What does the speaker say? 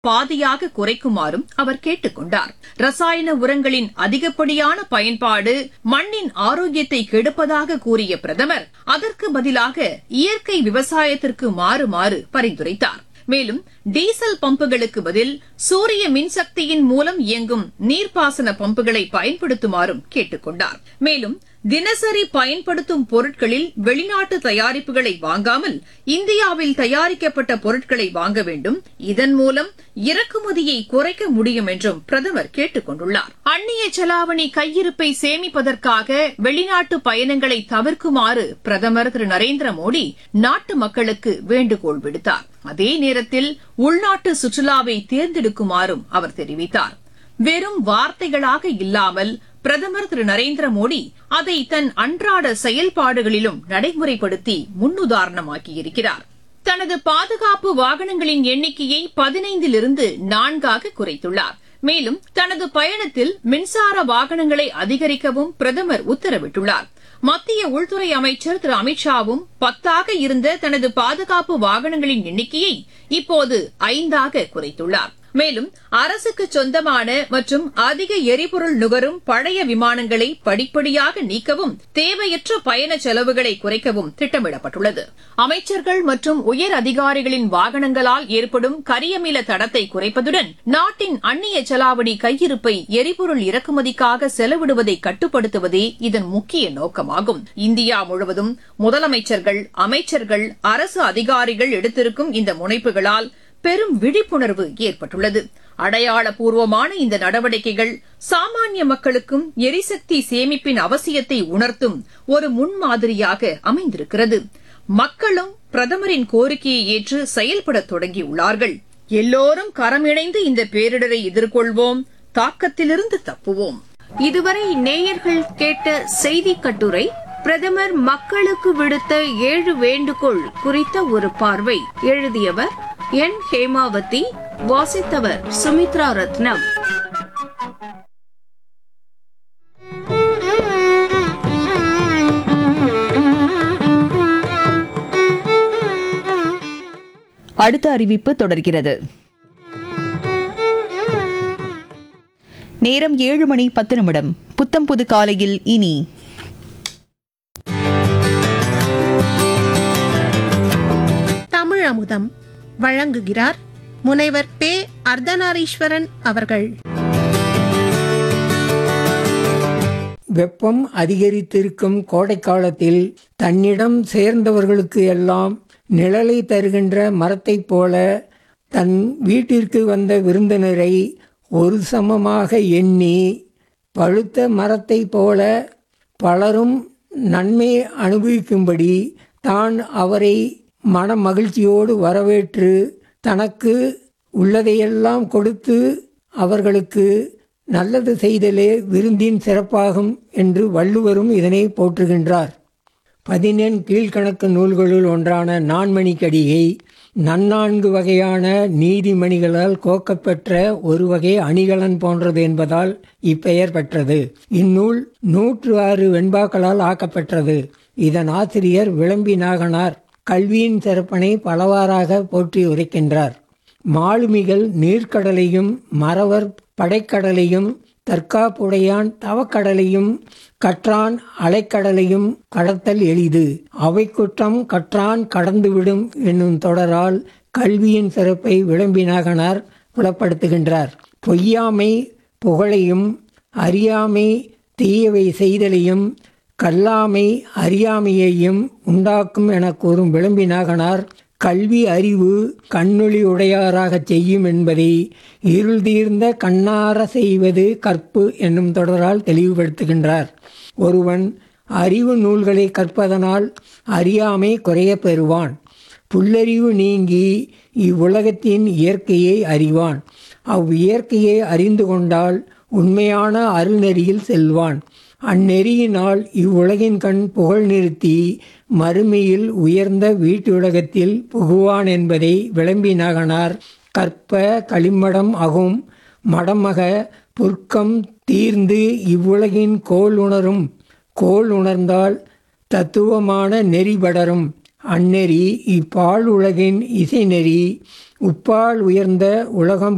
பாதியாக குறைக்குமாறும் அவர் கேட்டுக் கொண்டார் ரசாயன உரங்களின் அதிகப்படியான பயன்பாடு மண்ணின் ஆரோக்கியத்தை கெடுப்பதாக கூறிய பிரதமர் அதற்கு பதிலாக இயற்கை விவசாயத்திற்கு மாறுமாறு பரிந்துரைத்தார் மேலும் டீசல் பம்புகளுக்கு பதில் சூரிய மின்சக்தியின் மூலம் இயங்கும் நீர்ப்பாசன பம்புகளை பயன்படுத்துமாறும் கேட்டுக் கொண்டார் மேலும் தினசரி பயன்படுத்தும் பொருட்களில் வெளிநாட்டு தயாரிப்புகளை வாங்காமல் இந்தியாவில் தயாரிக்கப்பட்ட பொருட்களை வாங்க வேண்டும் இதன் மூலம் இறக்குமதியை குறைக்க முடியும் என்றும் பிரதமர் கேட்டுக் கொண்டுள்ளார் அந்நிய செலாவணி கையிருப்பை சேமிப்பதற்காக வெளிநாட்டு பயணங்களை தவிர்க்குமாறு பிரதமர் திரு நரேந்திர மோடி நாட்டு மக்களுக்கு வேண்டுகோள் விடுத்தார் அதே நேரத்தில் உள்நாட்டு சுற்றுலாவை தேர்ந்தெடுக்குமாறும் அவர் தெரிவித்தார் வெறும் வார்த்தைகளாக இல்லாமல் பிரதமர் திரு நரேந்திர மோடி அதை தன் அன்றாட செயல்பாடுகளிலும் நடைமுறைப்படுத்தி முன்னுதாரணமாக்கியிருக்கிறார் தனது பாதுகாப்பு வாகனங்களின் எண்ணிக்கையை பதினைந்திலிருந்து நான்காக குறைத்துள்ளார் மேலும் தனது பயணத்தில் மின்சார வாகனங்களை அதிகரிக்கவும் பிரதமர் உத்தரவிட்டுள்ளார் மத்திய உள்துறை அமைச்சர் திரு அமித்ஷாவும் பத்தாக இருந்த தனது பாதுகாப்பு வாகனங்களின் எண்ணிக்கையை இப்போது ஐந்தாக குறைத்துள்ளார் மேலும் அரசுக்கு சொந்தமான மற்றும் அதிக எரிபொருள் நுகரும் பழைய விமானங்களை படிப்படியாக நீக்கவும் தேவையற்ற பயண செலவுகளை குறைக்கவும் திட்டமிடப்பட்டுள்ளது அமைச்சர்கள் மற்றும் உயர் அதிகாரிகளின் வாகனங்களால் ஏற்படும் கரியமில தடத்தை குறைப்பதுடன் நாட்டின் அந்நிய செலாவணி கையிருப்பை எரிபொருள் இறக்குமதிக்காக செலவிடுவதை கட்டுப்படுத்துவதே இதன் முக்கிய நோக்கமாகும் இந்தியா முழுவதும் முதலமைச்சர்கள் அமைச்சர்கள் அரசு அதிகாரிகள் எடுத்திருக்கும் இந்த முனைப்புகளால் பெரும் விழிப்புணர்வு ஏற்பட்டுள்ளது அடையாளபூர்வமான இந்த நடவடிக்கைகள் சாமானிய மக்களுக்கும் எரிசக்தி சேமிப்பின் அவசியத்தை உணர்த்தும் ஒரு முன்மாதிரியாக அமைந்திருக்கிறது மக்களும் பிரதமரின் கோரிக்கையை ஏற்று செயல்பட தொடங்கியுள்ளார்கள் எல்லோரும் கரமிணைந்து இந்த பேரிடரை எதிர்கொள்வோம் தாக்கத்திலிருந்து தப்புவோம் இதுவரை நேயர்கள் கேட்ட செய்தி கட்டுரை பிரதமர் மக்களுக்கு விடுத்த ஏழு வேண்டுகோள் குறித்த ஒரு பார்வை எழுதியவர் என் ஹேமாவதி வாசித்தவர் சுமித்ரா ரத்னம் அடுத்த அறிவிப்பு தொடர்கிறது நேரம் ஏழு மணி பத்து நிமிடம் புத்தம் புது காலையில் இனி தமிழ் அமுதம் வழங்குகிறார் முனைவர் பே அர்த்தநாரீஸ்வரன் அவர்கள் வெப்பம் அதிகரித்திருக்கும் கோடைக்காலத்தில் தன்னிடம் சேர்ந்தவர்களுக்கு எல்லாம் நிழலை தருகின்ற மரத்தைப் போல தன் வீட்டிற்கு வந்த விருந்தினரை ஒரு சமமாக எண்ணி பழுத்த மரத்தைப் போல பலரும் நன்மை அனுபவிக்கும்படி தான் அவரை மன மகிழ்ச்சியோடு வரவேற்று தனக்கு உள்ளதையெல்லாம் கொடுத்து அவர்களுக்கு நல்லது செய்தலே விருந்தின் சிறப்பாகும் என்று வள்ளுவரும் இதனை போற்றுகின்றார் பதினெண் கீழ்கணக்கு நூல்களுள் ஒன்றான நான்மணிக்கடிகை நன்னான்கு வகையான நீதிமணிகளால் கோக்கப்பெற்ற ஒரு வகை அணிகலன் போன்றது என்பதால் இப்பெயர் பெற்றது இந்நூல் நூற்று ஆறு வெண்பாக்களால் ஆக்கப்பெற்றது இதன் ஆசிரியர் விளம்பி நாகனார் கல்வியின் சிறப்பனை பலவாறாக போற்றி உரைக்கின்றார் மாலுமிகள் நீர்க்கடலையும் மறவர் படைக்கடலையும் தற்காப்புடையான் தவக்கடலையும் கற்றான் அலைக்கடலையும் கடத்தல் எளிது அவை குற்றம் கற்றான் கடந்துவிடும் என்னும் தொடரால் கல்வியின் சிறப்பை விளம்பினாகனார் புலப்படுத்துகின்றார் பொய்யாமை புகழையும் அறியாமை தீயவை செய்தலையும் கல்லாமை அறியாமையையும் உண்டாக்கும் என கூறும் விளம்பினாகனார் கல்வி அறிவு கண்ணொளி உடையாராகச் செய்யும் என்பதை இருள் தீர்ந்த கண்ணார செய்வது கற்பு என்னும் தொடரால் தெளிவுபடுத்துகின்றார் ஒருவன் அறிவு நூல்களை கற்பதனால் அறியாமை குறையப் பெறுவான் புல்லறிவு நீங்கி இவ்வுலகத்தின் இயற்கையை அறிவான் அவ்வியற்கையை அறிந்து கொண்டால் உண்மையான அருள்நெறியில் செல்வான் அந்நெறியினால் இவ்வுலகின் கண் புகழ் நிறுத்தி மறுமையில் உயர்ந்த வீட்டுலகத்தில் புகுவான் என்பதை விளம்பினாகனார் கற்ப களிமடம் அகும் மடமக புர்க்கம் தீர்ந்து இவ்வுலகின் கோல் உணரும் கோல் உணர்ந்தால் தத்துவமான நெறி படரும் அந்நெறி இப்பால் உலகின் இசைநெறி உப்பால் உயர்ந்த உலகம்